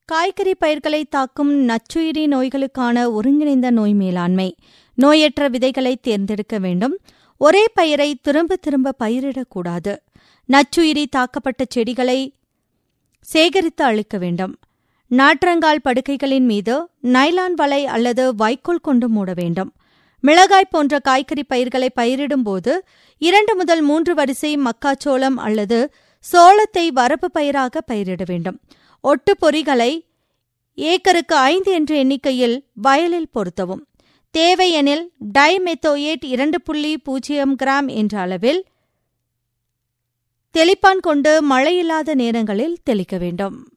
காய்கறி பயிர்களை தாக்கும் நச்சுயிரி நோய்களுக்கான ஒருங்கிணைந்த நோய் மேலாண்மை நோயற்ற விதைகளை தேர்ந்தெடுக்க வேண்டும் ஒரே பயிரை திரும்ப திரும்ப பயிரிடக்கூடாது நச்சுயிரி தாக்கப்பட்ட செடிகளை சேகரித்து அளிக்க வேண்டும் நாற்றங்கால் படுக்கைகளின் மீது நைலான் வலை அல்லது வைக்கோல் கொண்டு மூட வேண்டும் மிளகாய் போன்ற காய்கறி பயிர்களை பயிரிடும்போது இரண்டு முதல் மூன்று வரிசை மக்காச்சோளம் அல்லது சோளத்தை வரப்பு பயிராக பயிரிட வேண்டும் ஒட்டு பொறிகளை ஏக்கருக்கு ஐந்து என்ற எண்ணிக்கையில் வயலில் பொருத்தவும் தேவை எனில் டைமெத்தோயேட் இரண்டு புள்ளி பூஜ்ஜியம் கிராம் என்ற அளவில் தெளிப்பான் கொண்டு மழையில்லாத நேரங்களில் தெளிக்க வேண்டும்